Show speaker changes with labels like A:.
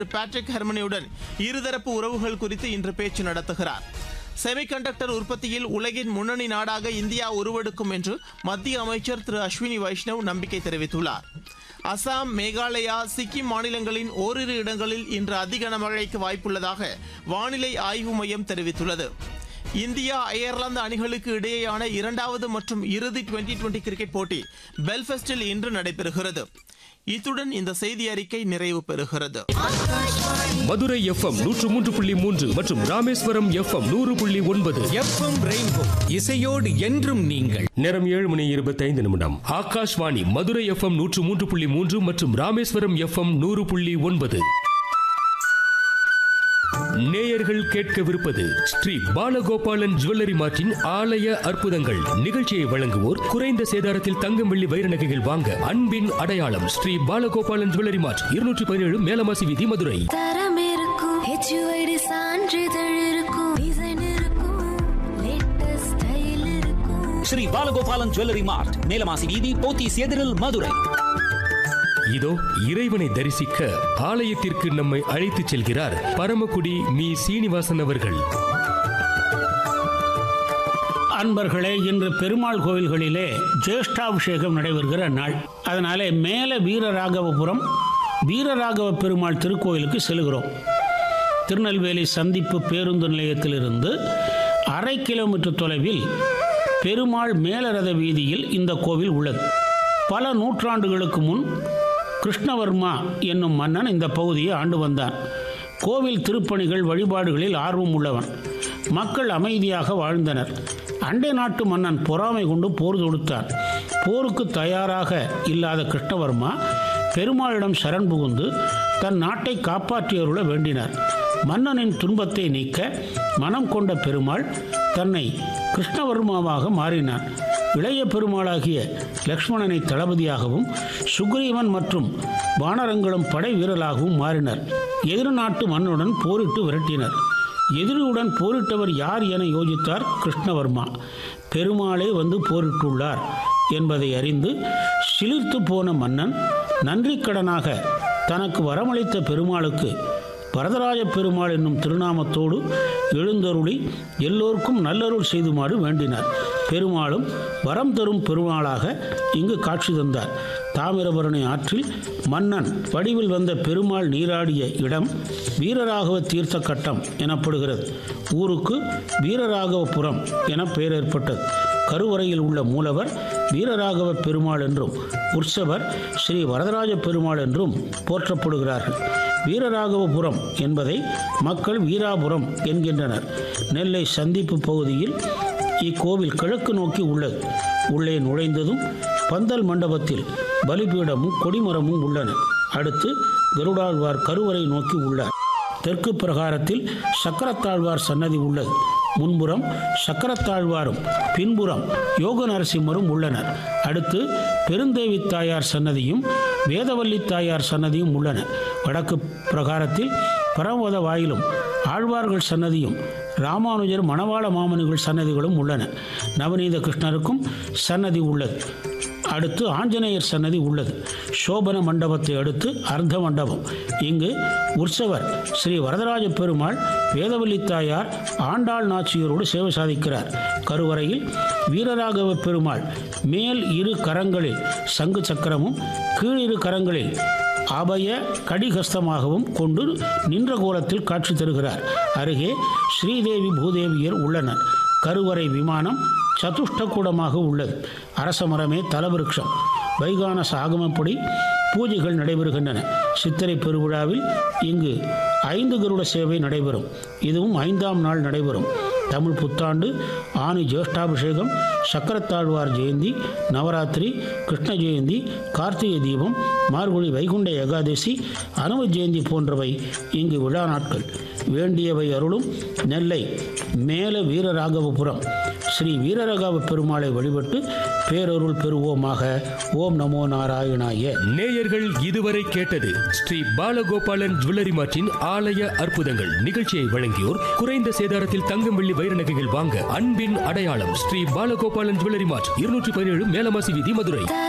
A: Patrick ஹெர்மனியுடன் இருதரப்பு உறவுகள் குறித்து இன்று பேச்சு நடத்துகிறார் செமிகண்டக்டர் உற்பத்தியில் உலகின் முன்னணி நாடாக இந்தியா உருவெடுக்கும் என்று மத்திய அமைச்சர் திரு அஸ்வினி வைஷ்ணவ் நம்பிக்கை தெரிவித்துள்ளார் அசாம் மேகாலயா சிக்கிம் மாநிலங்களின் ஓரிரு இடங்களில் இன்று அதி கனமழைக்கு வாய்ப்புள்ளதாக வானிலை ஆய்வு மையம் தெரிவித்துள்ளது இந்தியா அயர்லாந்து அணிகளுக்கு இடையேயான இரண்டாவது மற்றும் இறுதி டுவெண்டி டுவெண்டி கிரிக்கெட் போட்டி பெல்ஃபஸ்டில் இன்று நடைபெறுகிறது இத்துடன் இந்த செய்தி அறிக்கை நிறைவு பெறுகிறது
B: மதுரை எஃப்எம் நூற்று மூன்று புள்ளி மூன்று மற்றும் ராமேஸ்வரம் எஃப்எம் நூறு புள்ளி ஒன்பது
C: எஃப்எம் ரெயின்போ இசையோடு என்றும் நீங்கள்
B: நேரம் ஏழு மணி இருபத்தைந்து நிமிடம் ஆகாஷ்வாணி மதுரை எஃப்எம் நூற்று மூன்று புள்ளி மூன்று மற்றும் ராமேஸ்வரம் எஃப்எம் நூறு புள்ளி ஒன்பது நேயர்கள் கேட்கவிருப்பது ஸ்ரீ பாலகோபாலன் ஜுவல்லரி மார்ட்டின் ஆலய அற்புதங்கள் நிகழ்ச்சியை வழங்குவோர் குறைந்த சேதாரத்தில் தங்கம் வெள்ளி வைர நகைகள் வாங்க அன்பின் அடையாளம் ஸ்ரீ பாலகோபாலன் ஜுவல்லரி மார்ட் இருநூற்றி பதினேழு மேலமாசி வீதி மதுரை
D: தரம் இருக்கும் ஹெச்யூஐடி சான்றிதழ் இருக்கும் டிசைன் இருக்கும் லேட்டஸ்ட் ஸ்டைல் இருக்கும்
E: ஸ்ரீ பாலகோபாலன் ஜுவல்லரி மார்ட் மேலமாசி வீதி போத்தீஸ் எதிரில் மதுரை
B: இதோ இறைவனை தரிசிக்க ஆலயத்திற்கு நம்மை அழைத்துச் செல்கிறார் பரமக்குடி மீ சீனிவாசன் அவர்கள்
F: அன்பர்களே இன்று பெருமாள் கோவில்களிலே ஜேஷ்டாபிஷேகம் நடைபெறுகிற நாள் அதனாலே மேல வீரராகவபுரம் வீரராகவ பெருமாள் திருக்கோயிலுக்கு செல்கிறோம் திருநெல்வேலி சந்திப்பு பேருந்து நிலையத்திலிருந்து அரை கிலோமீட்டர் தொலைவில் பெருமாள் மேலரத வீதியில் இந்த கோவில் உள்ளது பல நூற்றாண்டுகளுக்கு முன் கிருஷ்ணவர்மா என்னும் மன்னன் இந்த பகுதியை ஆண்டு வந்தான் கோவில் திருப்பணிகள் வழிபாடுகளில் ஆர்வம் உள்ளவன் மக்கள் அமைதியாக வாழ்ந்தனர் அண்டை நாட்டு மன்னன் பொறாமை கொண்டு போர் தொடுத்தான் போருக்கு தயாராக இல்லாத கிருஷ்ணவர்மா பெருமாளிடம் சரண் புகுந்து தன் நாட்டை காப்பாற்றியருள வேண்டினார் மன்னனின் துன்பத்தை நீக்க மனம் கொண்ட பெருமாள் தன்னை கிருஷ்ணவர்மாவாக மாறினான் இளைய பெருமாளாகிய லக்ஷ்மணனை தளபதியாகவும் சுக்ரீவன் மற்றும் வானரங்களும் படை வீரராகவும் மாறினர் எதிர் நாட்டு மன்னனுடன் போரிட்டு விரட்டினர் எதிரியுடன் போரிட்டவர் யார் என யோசித்தார் கிருஷ்ணவர்மா பெருமாளே வந்து போரிட்டுள்ளார் என்பதை அறிந்து சிலிர்த்து போன மன்னன் நன்றிக்கடனாக தனக்கு வரமளித்த பெருமாளுக்கு வரதராஜ பெருமாள் என்னும் திருநாமத்தோடு எழுந்தருளி எல்லோருக்கும் நல்லருள் செய்துமாறு வேண்டினார் பெருமாளும் வரம் தரும் பெருமாளாக இங்கு காட்சி தந்தார் தாமிரபரணி ஆற்றில் மன்னன் வடிவில் வந்த பெருமாள் நீராடிய இடம் வீரராகவ தீர்த்த கட்டம் எனப்படுகிறது ஊருக்கு வீரராகவபுரம் என பெயர் ஏற்பட்டது கருவறையில் உள்ள மூலவர் வீரராகவ பெருமாள் என்றும் உற்சவர் ஸ்ரீ வரதராஜ பெருமாள் என்றும் போற்றப்படுகிறார்கள் வீரராகவபுரம் என்பதை மக்கள் வீராபுரம் என்கின்றனர் நெல்லை சந்திப்பு பகுதியில் இக்கோவில் கிழக்கு நோக்கி உள்ளது உள்ளே நுழைந்ததும் பந்தல் மண்டபத்தில் பலிபீடமும் கொடிமரமும் உள்ளன அடுத்து கருடாழ்வார் கருவறை நோக்கி உள்ளார் தெற்கு பிரகாரத்தில் சக்கரத்தாழ்வார் சன்னதி உள்ளது முன்புறம் சக்கரத்தாழ்வாரும் பின்புறம் யோக நரசிம்மரும் உள்ளனர் அடுத்து பெருந்தேவி தாயார் சன்னதியும் வேதவல்லி தாயார் சன்னதியும் உள்ளன வடக்கு பிரகாரத்தில் பரமவத வாயிலும் ஆழ்வார்கள் சன்னதியும் ராமானுஜர் மணவாள மாமனிகள் சன்னதிகளும் உள்ளன நவநீத கிருஷ்ணருக்கும் சன்னதி உள்ளது அடுத்து ஆஞ்சநேயர் சன்னதி உள்ளது சோபன மண்டபத்தை அடுத்து அர்த்த மண்டபம் இங்கு உற்சவர் ஸ்ரீ வரதராஜ பெருமாள் வேதவல்லி தாயார் ஆண்டாள் நாச்சியரோடு சேவை சாதிக்கிறார் கருவறையில் வீரராகவ பெருமாள் மேல் இரு கரங்களில் சங்கு சக்கரமும் கீழ் இரு கரங்களில் அபய கடிகஸ்தமாகவும் கொண்டு நின்ற கோலத்தில் காட்சி தருகிறார் அருகே ஸ்ரீதேவி பூதேவியர் உள்ளனர் கருவறை விமானம் சதுஷ்டகூடமாக உள்ளது அரசமரமே தலவிருட்சம் வைகானச ஆகமப்படி பூஜைகள் நடைபெறுகின்றன சித்திரை பெருவிழாவில் இங்கு ஐந்து கருட சேவை நடைபெறும் இதுவும் ஐந்தாம் நாள் நடைபெறும் தமிழ் புத்தாண்டு ஆனி ஜேஷ்டாபிஷேகம் சக்கரத்தாழ்வார் ஜெயந்தி நவராத்திரி கிருஷ்ண ஜெயந்தி கார்த்திகை தீபம் மார்கழி வைகுண்ட ஏகாதசி அனும ஜெயந்தி போன்றவை இங்கு விழா நாட்கள் வேண்டியவை அருளும் நெல்லை மேல வீரராகவபுரம் ஸ்ரீ வீரராகவ பெருமாளை வழிபட்டு பேரருள் பெறுவோமாக ஓம் நமோ நாராயணாய
B: நேயர்கள் இதுவரை கேட்டது ஸ்ரீ பாலகோபாலன் ஜுவல்லரி மார்ட்டின் ஆலய அற்புதங்கள் நிகழ்ச்சியை வழங்கியோர் குறைந்த சேதாரத்தில் தங்கம் வெள்ளி வைர நகைகள் வாங்க அன்பின் அடையாளம் ஸ்ரீ பாலகோபாலன் ஜுவல்லரி மார்ட் இருநூற்றி பதினேழு மேலமாசி வீதி மதுரை